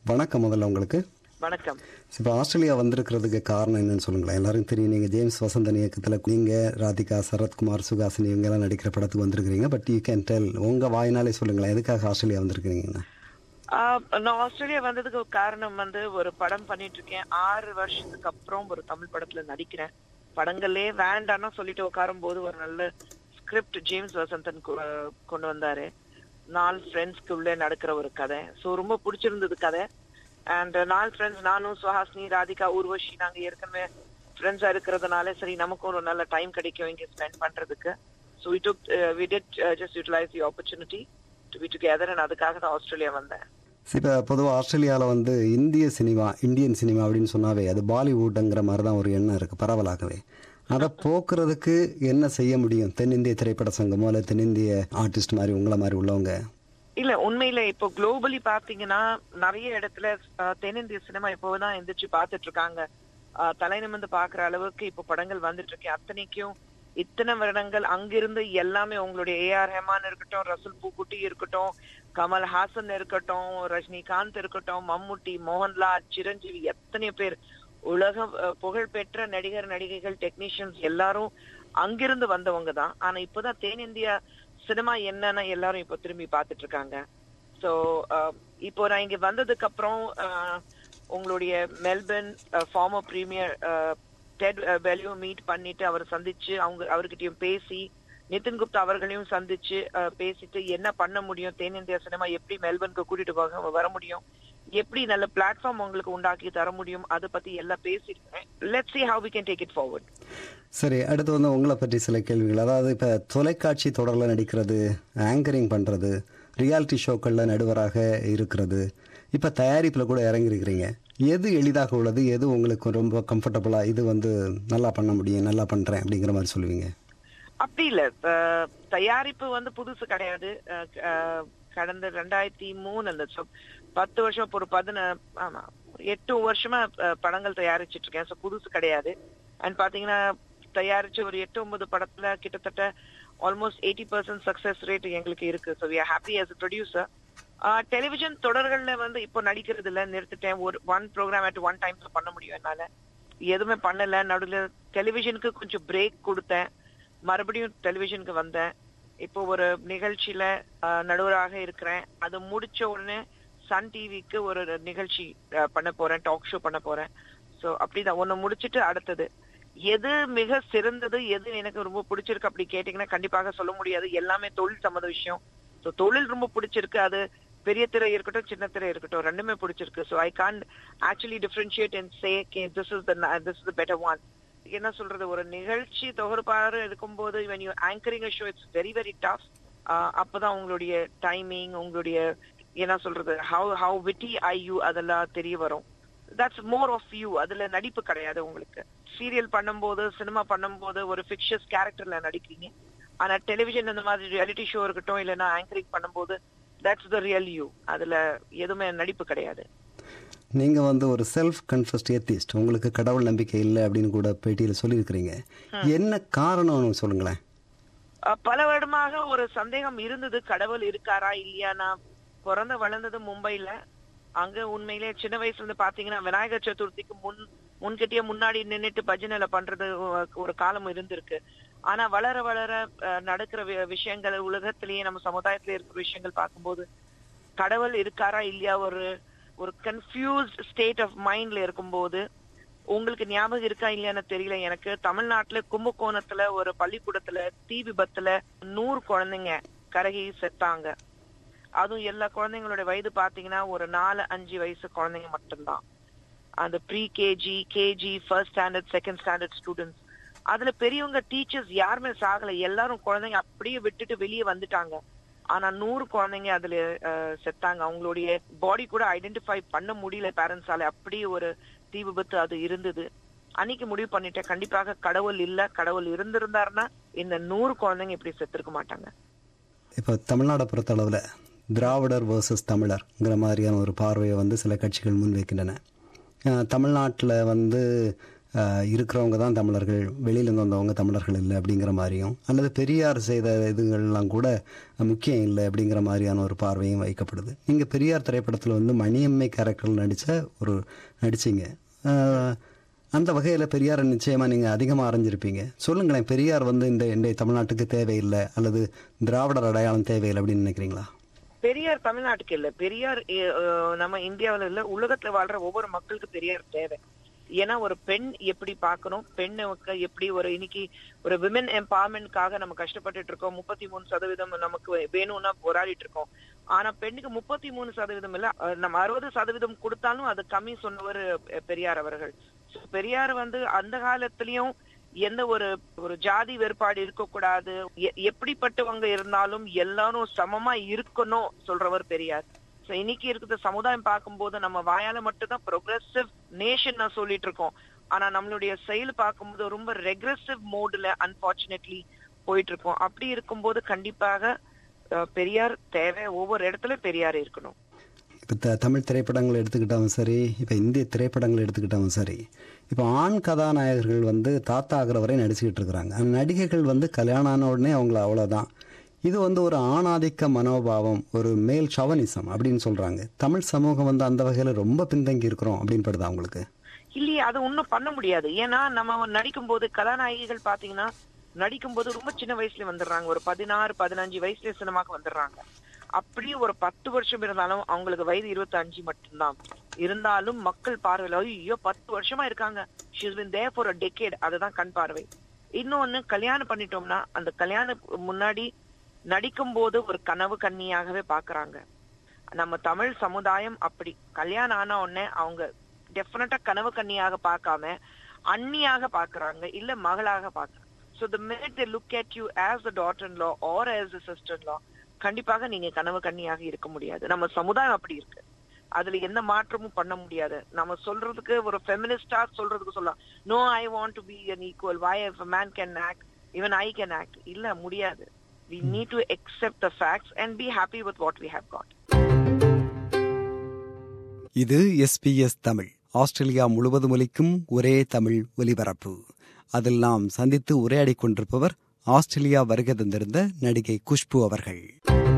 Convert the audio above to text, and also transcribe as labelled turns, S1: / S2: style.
S1: வணக்கம் முதல்ல உங்களுக்கு
S2: வணக்கம்
S1: இப்போ ஆஸ்திரேலியா வந்திருக்கிறதுக்கு காரணம் என்னன்னு சொல்லுங்களேன் எல்லாரும் தெரியும் நீங்கள் ஜேம்ஸ் வசந்தன் இயக்கத்தில் நீங்கள் ராதிகா சரத்குமார் சுகாசினி இவங்கெல்லாம் நடிக்கிற படத்துக்கு வந்திருக்கிறீங்க பட் யூ கேன் டெல் உங்கள் வாயினாலே சொல்லுங்களேன் எதுக்காக ஆஸ்திரேலியா வந்திருக்கிறீங்கன்னு
S2: ஆஹ் நான் ஆஸ்திரேலியா வந்ததுக்கு காரணம் வந்து ஒரு படம் பண்ணிட்டு இருக்கேன் ஆறு வருஷத்துக்கு அப்புறம் ஒரு தமிழ் படத்துல நடிக்கிறேன் படங்களே வேண்டாம்னு சொல்லிட்டு உட்காரும் போது ஒரு நல்ல ஸ்கிரிப்ட் ஜேம்ஸ் வசந்தன் கொ- கொண்டு வந்தாரு நாலு ஃப்ரெண்ட்ஸ்க்கு உள்ளே நடக்கிற ஒரு கதை ஸோ ரொம்ப பிடிச்சிருந்தது கதை அண்ட் நாலு ஃப்ரெண்ட்ஸ் நானும் சுஹாசினி ராதிகா ஊர்வஷி நாங்க ஏற்கனவே ஃப்ரெண்ட்ஸா இருக்கிறதுனால சரி நமக்கும் ஒரு நல்ல டைம் கிடைக்கும் இங்க ஸ்பெண்ட் பண்றதுக்கு so we took we did just utilize the opportunity to be together and அதுக்காக தான் ஆஸ்திரேலியா வந்தேன்
S1: இப்போ பொதுவாக ஆஸ்திரேலியாவில் வந்து இந்திய சினிமா இந்தியன் சினிமா அப்படின்னு சொன்னாவே அது பாலிவுட்டுங்கிற மாதிரி தான் ஒரு எண்ணம் இருக்குது பரவலாகவே அதை போக்குறதுக்கு என்ன செய்ய முடியும் தென்னிந்திய திரைப்பட சங்கமோ அல்லது தென்னிந்திய ஆர்டிஸ்ட் மாதிரி உங்களை மாதிரி உள்ளவங்க
S2: இல்ல உண்மையில இப்போ குளோபலி பாத்தீங்கன்னா நிறைய இடத்துல அஹ், தென்னிந்திய சினிமா இப்போதான் எந்திரிச்சு பாத்துட்டு இருக்காங்க அஹ், தலை நிமிர்ந்து பாக்குற அளவுக்கு இப்போ படங்கள் வந்துட்டு இருக்கு அத்தனைக்கும் இத்தனை வருடங்கள் அங்கிருந்து எல்லாமே உங்களுடைய ஏஆர் ரஹ்மான் இருக்கட்டும் ரசூல் பூக்குட்டி இருக்கட்டும் கமல் ஹாசன் இருக்கட்டும் ரஜினிகாந்த் இருக்கட்டும் மம்முட்டி மோகன்லால் சிரஞ்சீவி எத்தனை பேர் உலக அஹ், புகழ்பெற்ற நடிகர் நடிகைகள் டெக்னீஷியன்ஸ் எல்லாரும் அங்கிருந்து வந்தவங்க தான் ஆனா இப்போதான் தென்னிந்தியா சினிமா என்னன்னு எல்லாரும் இப்போ திரும்பி பார்த்துட்டு இருக்காங்க ஸோ இப்போ நான் இங்க வந்ததுக்கு அப்புறம் அஹ், உங்களுடைய Melbourne former premier Ted Baillieu meet பண்ணிட்டு அவரை சந்திச்சு அவங்க அவர்கிட்டயும் பேசி நிதின் குப்தா அவர்களையும் சந்திச்சு அஹ், பேசிட்டு என்ன பண்ண முடியும் தென்னிந்திய சினிமா எப்படி மெல்பர்னுக்கு கூட்டிட்டு போக வர முடியும் எப்படி நல்ல பிளாட்ஃபார்ம் உங்களுக்கு உண்டாக்கி தர முடியும் அதை பத்தி எல்லாம் பேசிருக்கேன் let's see how we can take it forward
S1: சரி அடுத்து வந்து உங்களை பற்றி சில கேள்விகள் அதாவது இப்போ தொலைக்காட்சி தொடரில் நடிக்கிறது ஆங்கரிங் பண்ணுறது ரியாலிட்டி ஷோக்களில் நடுவராக இருக்கிறது இப்போ தயாரிப்பில் கூட இறங்கியிருக்கிறீங்க எது எளிதாக உள்ளது எது உங்களுக்கு ரொம்ப கம்ஃபர்டபுளாக இது வந்து நல்லா பண்ண முடியும் நல்லா பண்ணுறேன் அப்படிங்கிற மாதிரி சொல்லுவீங்க
S2: அப்படி இல்ல அஹ், தயாரிப்பு வந்து புதுசு கிடையாது அஹ், அஹ், கடந்த ரெண்டாயிரத்தி மூணு அந்த சொ- பத்து வருஷம் இப்போ ஒரு பதின ஆமா ஒரு எட்டு வருஷமா அஹ், படங்கள் தயாரிச்சிட்டு இருக்கேன் ஸோ புதுசு கிடையாது அண்ட் பாத்தீங்கன்னா தயாரிச்ச ஒரு எட்டு ஒன்பது படத்துல கிட்டத்தட்ட almost eighty percent success rate எங்களுக்கு இருக்கு so we are happy as a producer television தொடர்கள்ல வந்து இப்போ நடிக்கிறது இல்ல நிறுத்திட்டேன் ஒரு ஒன் ப்ரோக்ராம் அட் ஒன் டைம்ல பண்ண முடியும் என்னால எதுவுமே பண்ணல நடுவில் டெலிவிஷனுக்கு கொஞ்சம் பிரேக் கொடுத்தேன் மறுபடியும் டெலிவிஷனுக்கு வந்தேன் இப்போ ஒரு நிகழ்ச்சியில ஆஹ், நடுவராக இருக்கிறேன் அது முடிச்ச உடனே சன் டிவிக்கு ஒரு நிகழ்ச்சி ஆஹ், பண்ண போறேன் டாக் ஷோ பண்ண போறேன் ஸோ அப்படிதான் ஒன்னு முடிச்சிட்டு அடுத்தது எது மிக சிறந்தது எது எனக்கு ரொம்ப பிடிச்சிருக்கு அப்படி கேட்டீங்கன்னா கண்டிப்பாக சொல்ல முடியாது எல்லாமே தொழில் சம்மந்த விஷயம் ஸோ தொழில் ரொம்ப பிடிச்சிருக்கு அது பெரிய திரை இருக்கட்டும் சின்ன திரை இருக்கட்டும் ரெண்டுமே பிடிச்சிருக்கு so I can't actually differentiate and say okay this is the this is the better one என்ன சொல்றது ஒரு நிகழ்ச்சி தொகுப்பாளர் இருக்கும்போது when you anchoring a show it's very very tough ஆஹ் அப்பதான் உங்களுடைய டைமிங் உங்களுடைய என்ன சொல்றது how how witty are you அதெல்லாம் தெரிய வரும் தட்ஸ் மோர் ஆஃப் யூ அதுல நடிப்பு கிடையாது உங்களுக்கு சீரியல் பண்ணும்போது சினிமா பண்ணும்போது ஒரு ஃபிக்ஷஸ் கேரக்டர்ல நடிக்கிறீங்க ஆனா டெலிவிஷன் இந்த மாதிரி ரியாலிட்டி ஷோ இருக்கட்டும் இல்லைன்னா ஆங்கரிங் பண்ணும்போது தட்ஸ் த ரியல் யூ அதுல எதுவுமே நடிப்பு கிடையாது
S1: நீங்கள் வந்து ஒரு செல்ஃப் கன்ஃபஸ்ட் ஏத்திஸ்ட் உங்களுக்கு கடவுள் நம்பிக்கை இல்லை அப்படின்னு கூட பேட்டியில் சொல்லியிருக்கிறீங்க என்ன காரணம்னு சொல்லுங்களேன்
S2: அஹ் பல வருடமாக ஒரு சந்தேகம் இருந்தது கடவுள் இருக்காரா இல்லையா நான் பிறந்து வளர்ந்தது மும்பைல அங்க உண்மையிலே சின்ன வயசுல இருந்து பாத்தீங்கன்னா விநாயகர் சதுர்த்திக்கு முன் முன்கட்டியே முன்னாடி நின்னுட்டு பஜனைல பண்றது ஒ- ஒரு காலம் இருந்திருக்கு ஆனா வளர வளர அஹ், நடக்கிற வி- விஷயங்கள் உலகத்திலேயே நம்ம சமுதாயத்திலே இருக்கிற விஷயங்கள் பார்க்கும்போது கடவுள் இருக்காரா இல்லையா ஒரு ஒரு கன்ஃபியூஸ்ட் ஸ்டேட் ஆஃப் மைண்ட்ல இருக்கும்போது உங்களுக்கு ஞாபகம் இருக்கா இல்லையான்னு தெரியல எனக்கு தமிழ்நாட்டுல கும்பகோணத்துல ஒரு பள்ளிக்கூடத்துல தீ விபத்துல நூறு குழந்தைங்க கரகி செத்தாங்க அதுவும் எல்லா குழந்தைங்களோட வயது பாத்தீங்கன்னா ஒரு நாலு அஞ்சு வயசு குழந்தைங்க மட்டும்தான் அந்த pre KG KG first standard second standard students அதுல பெரியவங்க டீச்சர்ஸ் யாருமே சாகல எல்லாரும் குழந்தைங்க அப்படியே விட்டுட்டு வெளியே வந்துட்டாங்க ஆனா நூறு குழந்தைங்க அதுல அஹ், செத்தாங்க அவங்களுடைய பாடி கூட ஐடென்டிஃபை பண்ண முடியல பேரண்ட்ஸால அப்படியே ஒரு தீ விபத்து அது இருந்தது அன்னைக்கு முடிவு பண்ணிட்டேன் கண்டிப்பாக கடவுள் இல்ல கடவுள் இருந்திருந்தாருன்னா இந்த நூறு குழந்தைங்க இப்படி செத்துருக்க மாட்டாங்க
S1: இப்போ தமிழ்நாடை பொறுத்தளவில் திராவிடர் வர்சஸ் தமிழர்ங்கிற மாதிரியான ஒரு பார்வையை வந்து சில கட்சிகள் முன்வைக்கின்றன தமிழ்நாட்டில் வந்து ஆஹ், இருக்கிறவங்க தான் தமிழர்கள் வெளியிலேருந்து வந்தவங்க தமிழர்கள் இல்லை அப்படிங்கிற மாதிரியும் அல்லது பெரியார் செய்த இதுகள்லாம் கூட முக்கியம் இல்லை அப்படிங்கிற மாதிரியான ஒரு பார்வையும் வைக்கப்படுது நீங்கள் பெரியார் திரைப்படத்தில் வந்து மணியம்மை கேரக்டரில் நடித்த ஒரு நடிச்சிங்க ஆஹ், அந்த வகையில் பெரியாரை நிச்சயமாக நீங்கள் அதிகமாக அறிஞ்சிருப்பீங்க சொல்லுங்களேன் பெரியார் வந்து இந்த இன்றைய தமிழ்நாட்டுக்கு தேவையில்லை அல்லது திராவிடர் அடையாளம் தேவையில்லை அப்படின்னு நினைக்கிறீங்களா
S2: பெரியார் தமிழ்நாட்டுக்கு இல்ல பெரியார் எ- அஹ் நம்ம இந்தியாவுல இல்ல உலகத்துல வாழ்ற ஒவ்வொரு மக்களுக்கு பெரியார் தேவை ஏன்னா ஒரு பெண் எப்படி பார்க்கணும் பெண்ணுக்கு எப்படி ஒரு இன்னைக்கு ஒரு விமன் எம்பவர்மெண்ட்காக நம்ம கஷ்டப்பட்டுட்டு இருக்கோம் முப்பத்தி மூணு சதவீதம் நமக்கு வேணும்னா போராடிட்டு இருக்கோம் ஆனா பெண்ணுக்கு முப்பத்தி மூணு சதவீதம் இல்ல அஹ் நம்ம அறுபது சதவீதம் கொடுத்தாலும் அது கம்மி சொன்னவர் அஹ், பெரியார் அவர்கள் So, பெரியார் வந்து அந்த காலத்திலயும் எந்த ஒரு ஒரு ஜாதி வேறுபாடு இருக்கக்கூடாது எ- எப்படிப்பட்டவங்க இருந்தாலும் எல்லாரும் சமமா இருக்கணும் சொல்றவர் பெரியார் So, இன்னைக்கு இருக்கிற சமுதாயம் பார்க்கும்போது நம்ம வாயால மட்டும்தான் ப்ரோக்ரஸிவ் நேஷன் நான் சொல்லிட்டு இருக்கோம் ஆனா நம்மளுடைய செயல் பார்க்கும்போது ரொம்ப ரெக்ரெசிவ் மோட்ல அன்பார்ச்சுனேட்லி போயிட்டு இருக்கோம் அப்படி இருக்கும்போது கண்டிப்பாக அஹ், பெரியார் தேவை ஒவ்வொரு இடத்துல பெரியார் இருக்கணும்
S1: இப்போ த தமிழ் திரைப்படங்கள் எடுத்துக்கிட்டாலும் சரி இப்போ இந்திய திரைப்படங்கள் எடுத்துக்கிட்டாலும் சரி இப்போ ஆண் கதாநாயகர்கள் வந்து தாத்தா ஆகிற வரை நடிச்சுக்கிட்டு இருக்கிறாங்க அந்த நடிகைகள் வந்து கல்யாணம் ஆன உடனே அவங்கள அவ்வளோதான் இது வந்து ஒரு ஆணாதிக்க மனோபாவம் ஒரு மேல் ஷவனிசம் அப்படின்னு சொல்கிறாங்க தமிழ் சமூகம் வந்து அந்த வகையில் ரொம்ப பின்தங்கி இருக்கிறோம் அப்படின்னு படுதா அவங்களுக்கு
S2: இல்லையே அது ஒண்ணும் பண்ண முடியாது ஏன்னா நம்ம நடிக்கும் போது கதாநாயகிகள் பாத்தீங்கன்னா நடிக்கும் போது ரொம்ப சின்ன வயசுல வந்துடுறாங்க ஒரு பதினாறு பதினஞ்சு வயசுல சினிமாக்கு வந்துடுறாங்க அப்படியே ஒரு பத்து வருஷம் இருந்தாலும் அவங்களுக்கு வயது இருபத்தி அஞ்சு மட்டும்தான் இருந்தாலும் மக்கள் பார்வையில ஐயோ பத்து வருஷமா இருக்காங்க she's been there for a decade அதுதான் கண் பார்வை இன்னொன்னு கல்யாணம் பண்ணிட்டோம்னா அந்த கல்யாணம் முன்னாடி நடிக்கும் போது ஒரு கனவு கன்னியாகவே பாக்குறாங்க நம்ம தமிழ் சமுதாயம் அப்படி கல்யாணம் ஆன உடனே அவங்க டெஃபினட்டா கனவு கன்னியாக பார்க்காம அண்ணியாக பாக்குறாங்க இல்ல மகளாக பாக்குறாங்க so the minute they look at you as a daughter in law or as a sister in law கண்டிப்பாக நீங்க கனவு கன்னியாக இருக்க முடியாது நம்ம சமுதாயம் அப்படி இருக்கு அதுல எந்த மாற்றமும் பண்ண முடியாது நம்ம சொல்றதுக்கு ஒரு ஃபெமினிஸ்டா சொல்றதுக்கு சொல்லலாம் no I want to be an equal why if a man can act even i can act இல்ல முடியாது we need to accept the facts and be happy with what we have got
S1: இது SBS Tamil Australia முழுவதும் ஒலிக்கும் ஒரே தமிழ் ஒலிபரப்பு அதில் நாம் சந்தித்து உரையாடிக் கொண்டிருப்பவர் ஆஸ்திரேலியா வருகை தந்திருந்த நடிகை குஷ்பு அவர்கள்